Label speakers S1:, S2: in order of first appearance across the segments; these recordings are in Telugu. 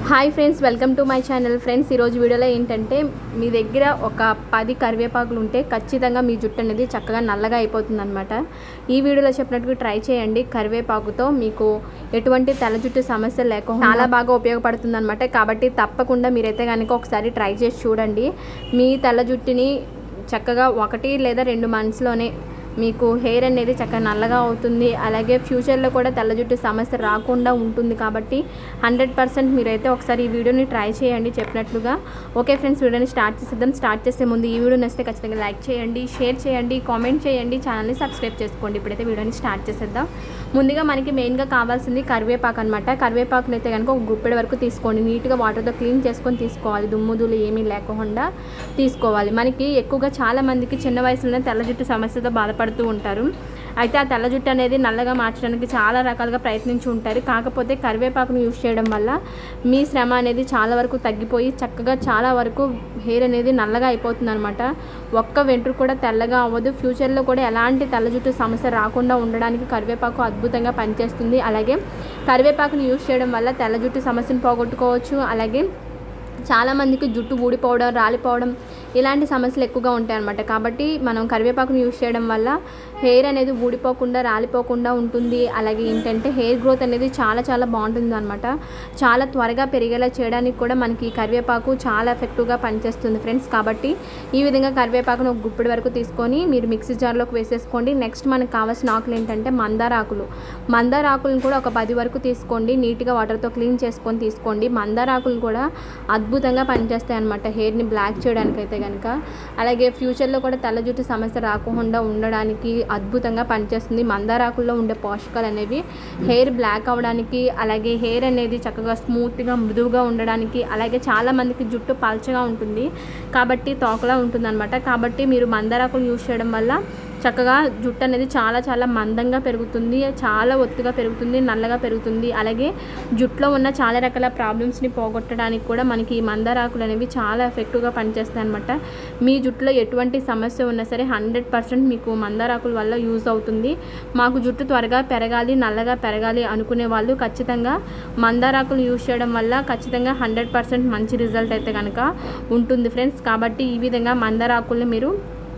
S1: hi friends welcome to my channel friends ఈరోజు వీడియోలో ఏంటంటే మీ దగ్గర ఒక పది కరివేపాకులు ఉంటే ఖచ్చితంగా మీ జుట్టు అనేది చక్కగా నల్లగా అయిపోతుంది అనమాట ఈ వీడియోలో చెప్పినట్టుగా ట్రై చేయండి కరివేపాకుతో మీకు ఎటువంటి తెల్ల జుట్టు సమస్య లేకుండా చాలా బాగా ఉపయోగపడుతుంది అనమాట కాబట్టి తప్పకుండా మీరైతే కనుక ఒకసారి ట్రై చేసి చూడండి మీ తెల్ల జుట్టుని చక్కగా ఒకటి లేదా రెండు మంత్స్లోనే మీకు హెయిర్ అనేది చక్కగా నల్లగా అవుతుంది అలాగే ఫ్యూచర్లో కూడా తెల్ల జుట్టు సమస్య రాకుండా ఉంటుంది కాబట్టి హండ్రెడ్ పర్సెంట్ మీరైతే ఒకసారి ఈ వీడియోని ట్రై చేయండి చెప్పినట్లుగా ఓకే ఫ్రెండ్స్ వీడియోని స్టార్ట్ చేసేద్దాం స్టార్ట్ చేసే ముందు ఈ వీడియో నచ్చితే ఖచ్చితంగా లైక్ చేయండి షేర్ చేయండి కామెంట్ చేయండి ఛానల్ని సబ్స్క్రైబ్ చేసుకోండి ఇప్పుడైతే వీడియోని స్టార్ట్ చేసేద్దాం ముందుగా మనకి మెయిన్గా కావాల్సింది కరివేపాకు అనమాట కరివేపాకుని అయితే కనుక ఒక గుప్పెడి వరకు తీసుకోండి నీట్గా వాటర్తో క్లీన్ చేసుకొని తీసుకోవాలి దుమ్ముదులు ఏమీ లేకుండా తీసుకోవాలి మనకి ఎక్కువగా చాలా మందికి చిన్న వయసులోనే తెల్ల జుట్టు సమస్యతో బాధపడుతూ ఉంటారు అయితే ఆ తెల్ల జుట్టు అనేది నల్లగా మార్చడానికి చాలా రకాలుగా ప్రయత్నించి ఉంటారు కాకపోతే కరివేపాకును యూజ్ చేయడం వల్ల మీ శ్రమ అనేది చాలా వరకు తగ్గిపోయి చక్కగా చాలా వరకు హెయిర్ అనేది నల్లగా అయిపోతుంది అనమాట ఒక్క వెంట్రుక కూడా తెల్లగా అవ్వదు ఫ్యూచర్లో కూడా ఎలాంటి తెల్ల జుట్టు సమస్య రాకుండా ఉండడానికి కరివేపాకు అద్భుతంగా పనిచేస్తుంది అలాగే కరివేపాకును యూజ్ చేయడం వల్ల తెల్ల జుట్టు సమస్యను పోగొట్టుకోవచ్చు అలాగే చాలామందికి జుట్టు ఊడిపోవడం రాలిపోవడం ఇలాంటి సమస్యలు ఎక్కువగా ఉంటాయి అన్నమాట కాబట్టి మనం కరివేపాకును యూజ్ చేయడం వల్ల హెయిర్ అనేది ఊడిపోకుండా రాలిపోకుండా ఉంటుంది అలాగే ఏంటంటే హెయిర్ గ్రోత్ అనేది చాలా చాలా బాగుంటుంది అనమాట చాలా త్వరగా పెరిగేలా చేయడానికి కూడా మనకి కరివేపాకు చాలా ఎఫెక్టివ్గా పనిచేస్తుంది ఫ్రెండ్స్ కాబట్టి ఈ విధంగా కరివేపాకును ఒక గుప్పిడి వరకు తీసుకొని మీరు మిక్సీ జార్లోకి వేసేసుకోండి నెక్స్ట్ మనకు కావాల్సిన ఆకులు ఏంటంటే మందార ఆకులు మందార ఆకులను కూడా ఒక పది వరకు తీసుకోండి నీట్గా వాటర్తో క్లీన్ చేసుకొని తీసుకోండి మందార ఆకులు కూడా అద్భుతంగా పనిచేస్తాయి అనమాట హెయిర్ని బ్లాక్ చేయడానికి అయితే కనుక అలాగే ఫ్యూచర్లో కూడా తెల్ల జుట్టు సమస్య రాకుండా ఉండడానికి అద్భుతంగా పనిచేస్తుంది మందారాకుల్లో ఉండే పోషకాలు అనేవి హెయిర్ బ్లాక్ అవ్వడానికి అలాగే హెయిర్ అనేది చక్కగా స్మూత్గా మృదువుగా ఉండడానికి అలాగే చాలా మందికి జుట్టు పల్చగా ఉంటుంది కాబట్టి తోకలా ఉంటుంది కాబట్టి మీరు మందారాకులు యూజ్ చేయడం వల్ల చక్కగా జుట్టు అనేది చాలా చాలా మందంగా పెరుగుతుంది చాలా ఒత్తుగా పెరుగుతుంది నల్లగా పెరుగుతుంది అలాగే జుట్టులో ఉన్న చాలా రకాల ప్రాబ్లమ్స్ని పోగొట్టడానికి కూడా మనకి ఈ మందారాకులు అనేవి చాలా ఎఫెక్టివ్గా పనిచేస్తాయి అనమాట మీ జుట్టులో ఎటువంటి సమస్య ఉన్నా సరే హండ్రెడ్ పర్సెంట్ మీకు మందారాకుల వల్ల యూజ్ అవుతుంది మాకు జుట్టు త్వరగా పెరగాలి నల్లగా పెరగాలి అనుకునే వాళ్ళు ఖచ్చితంగా మందారాకులు యూజ్ చేయడం వల్ల ఖచ్చితంగా హండ్రెడ్ పర్సెంట్ మంచి రిజల్ట్ అయితే కనుక ఉంటుంది ఫ్రెండ్స్ కాబట్టి ఈ విధంగా మందారాకుల్ని మీరు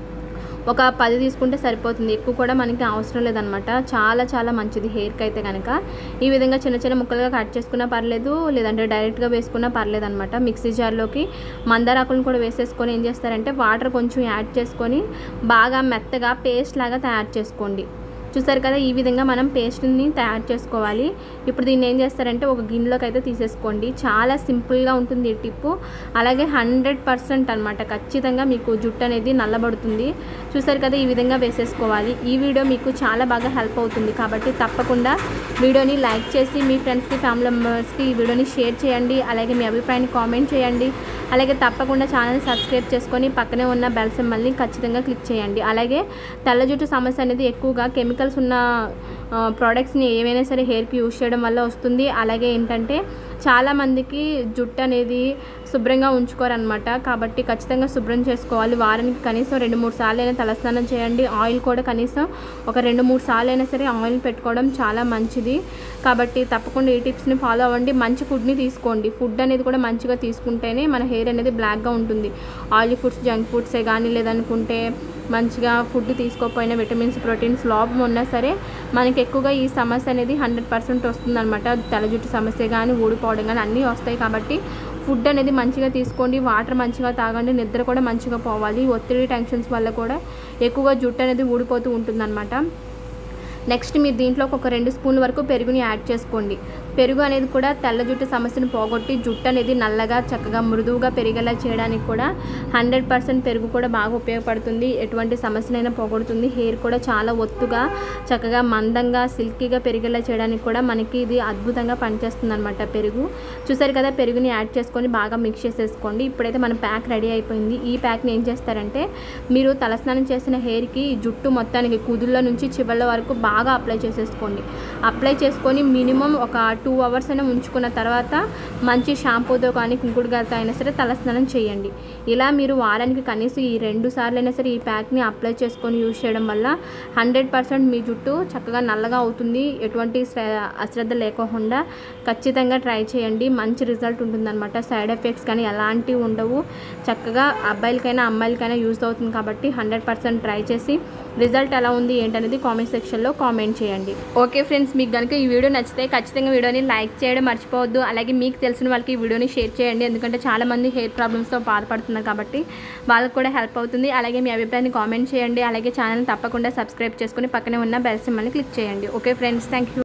S1: ఒక పది తీసుకుంటే సరిపోతుంది ఎక్కువ కూడా మనకి అవసరం లేదనమాట చాలా చాలా మంచిది హెయిర్కి అయితే కనుక ఈ విధంగా చిన్న చిన్న ముక్కలుగా కట్ చేసుకున్నా పర్లేదు లేదంటే డైరెక్ట్గా వేసుకున్నా పర్లేదు అనమాట మిక్సీ జార్లోకి మందారాకులను కూడా వేసేసుకొని ఏం చేస్తారంటే వాటర్ కొంచెం యాడ్ చేసుకొని బాగా మెత్తగా పేస్ట్ లాగా తయారు చేసుకోండి చూసారు కదా ఈ విధంగా మనం పేస్ట్ని తయారు చేసుకోవాలి ఇప్పుడు దీన్ని ఏం చేస్తారంటే ఒక గిన్నెలోకి అయితే తీసేసుకోండి చాలా సింపుల్గా ఉంటుంది ఈ టిప్పు అలాగే హండ్రెడ్ పర్సెంట్ అనమాట ఖచ్చితంగా మీకు జుట్టు అనేది నల్లబడుతుంది చూసారు కదా ఈ విధంగా వేసేసుకోవాలి ఈ వీడియో మీకు చాలా బాగా హెల్ప్ అవుతుంది కాబట్టి తప్పకుండా వీడియోని లైక్ చేసి మీ ఫ్రెండ్స్కి ఫ్యామిలీ మెంబర్స్కి ఈ వీడియోని షేర్ చేయండి అలాగే మీ అభిప్రాయాన్ని కామెంట్ చేయండి అలాగే తప్పకుండా ఛానల్ సబ్స్క్రైబ్ చేసుకొని పక్కనే ఉన్న బెల్ సింబల్ని ఖచ్చితంగా క్లిక్ చేయండి అలాగే తెల్ల జుట్టు సమస్య అనేది ఎక్కువగా కెమికల్స్ ఉన్న ప్రోడక్ట్స్ని ఏవైనా సరే హెయిర్కి యూజ్ చేయడం వల్ల వస్తుంది అలాగే ఏంటంటే చాలామందికి జుట్టు అనేది శుభ్రంగా ఉంచుకోరనమాట కాబట్టి ఖచ్చితంగా శుభ్రం చేసుకోవాలి వారానికి కనీసం రెండు మూడు సార్లు అయినా తలస్నానం చేయండి ఆయిల్ కూడా కనీసం ఒక రెండు మూడు సార్లు అయినా సరే ఆయిల్ పెట్టుకోవడం చాలా మంచిది కాబట్టి తప్పకుండా ఈ టిప్స్ని ఫాలో అవ్వండి మంచి ఫుడ్ని తీసుకోండి ఫుడ్ అనేది కూడా మంచిగా తీసుకుంటేనే మన హెయిర్ అనేది బ్లాక్గా ఉంటుంది ఆయిలీ ఫుడ్స్ జంక్ ఫుడ్సే కానీ లేదనుకుంటే మంచిగా ఫుడ్ తీసుకోకపోయినా విటమిన్స్ ప్రోటీన్స్ లోపం ఉన్నా సరే మనకి ఎక్కువగా ఈ సమస్య అనేది హండ్రెడ్ పర్సెంట్ వస్తుందన్నమాట తెల్ల జుట్టు సమస్య కానీ ఊడిపోవడం కానీ అన్నీ వస్తాయి కాబట్టి ఫుడ్ అనేది మంచిగా తీసుకోండి వాటర్ మంచిగా తాగండి నిద్ర కూడా మంచిగా పోవాలి ఒత్తిడి టెన్షన్స్ వల్ల కూడా ఎక్కువగా జుట్టు అనేది ఊడిపోతూ ఉంటుందన్నమాట నెక్స్ట్ మీరు దీంట్లోకి ఒక రెండు స్పూన్ల వరకు పెరుగుని యాడ్ చేసుకోండి పెరుగు అనేది కూడా తెల్ల జుట్టు సమస్యను పోగొట్టి జుట్టు అనేది నల్లగా చక్కగా మృదువుగా పెరిగేలా చేయడానికి కూడా హండ్రెడ్ పర్సెంట్ పెరుగు కూడా బాగా ఉపయోగపడుతుంది ఎటువంటి సమస్యనైనా పోగొడుతుంది హెయిర్ కూడా చాలా ఒత్తుగా చక్కగా మందంగా సిల్కీగా పెరిగేలా చేయడానికి కూడా మనకి ఇది అద్భుతంగా పనిచేస్తుంది అనమాట పెరుగు చూసారు కదా పెరుగుని యాడ్ చేసుకొని బాగా మిక్స్ చేసేసుకోండి ఇప్పుడైతే మన ప్యాక్ రెడీ అయిపోయింది ఈ ప్యాక్ని ఏం చేస్తారంటే మీరు తలస్నానం చేసిన హెయిర్కి జుట్టు మొత్తానికి కుదుళ్ళ నుంచి చివళ్ళ వరకు బాగా అప్లై చేసేసుకోండి అప్లై చేసుకొని మినిమం ఒక టూ టూ అవర్స్ అయినా ఉంచుకున్న తర్వాత మంచి షాంపూతో కానీ కుంకుడుగాలతో అయినా సరే తలస్నానం చేయండి ఇలా మీరు వారానికి కనీసం ఈ రెండు సార్లు అయినా సరే ఈ ప్యాక్ని అప్లై చేసుకొని యూజ్ చేయడం వల్ల హండ్రెడ్ పర్సెంట్ మీ జుట్టు చక్కగా నల్లగా అవుతుంది ఎటువంటి శ్ర- అశ్రద్ధ లేకోకుండా ఖచ్చితంగా ట్రై చేయండి మంచి రిజల్ట్ ఉంటుందన్నమాట సైడ్ ఎఫెక్ట్స్ కానీ ఎలాంటివి ఉండవు చక్కగా అబ్బాయిలకైనా అమ్మాయిలకైనా యూజ్ అవుతుంది కాబట్టి హండ్రెడ్ పర్సెంట్ ట్రై చేసి రిజల్ట్ ఎలా ఉంది ఏంటనేది కామెంట్ సెక్షన్లో కామెంట్ చేయండి ఓకే ఫ్రెండ్స్ మీకు కనుక ఈ వీడియో నచ్చితే ఖచ్చితంగా వీడియోని లైక్ చేయడం మర్చిపోవద్దు అలాగే మీకు తెలిసిన వాళ్ళకి ఈ వీడియోని షేర్ చేయండి ఎందుకంటే చాలామంది హెయిర్ ప్రాబ్లమ్స్తో బాధపడుతున్నారు కాబట్టి వాళ్ళకి కూడా హెల్ప్ అవుతుంది అలాగే మీ అభిప్రాయాన్ని కామెంట్ చేయండి అలాగే ఛానల్ తప్పకుండా సబ్స్క్రైబ్ చేసుకుని పక్కనే ఉన్న బెల్ సింబల్ని క్లిక్ చేయండి ఓకే ఫ్రెండ్స్ థ్యాంక్ యూ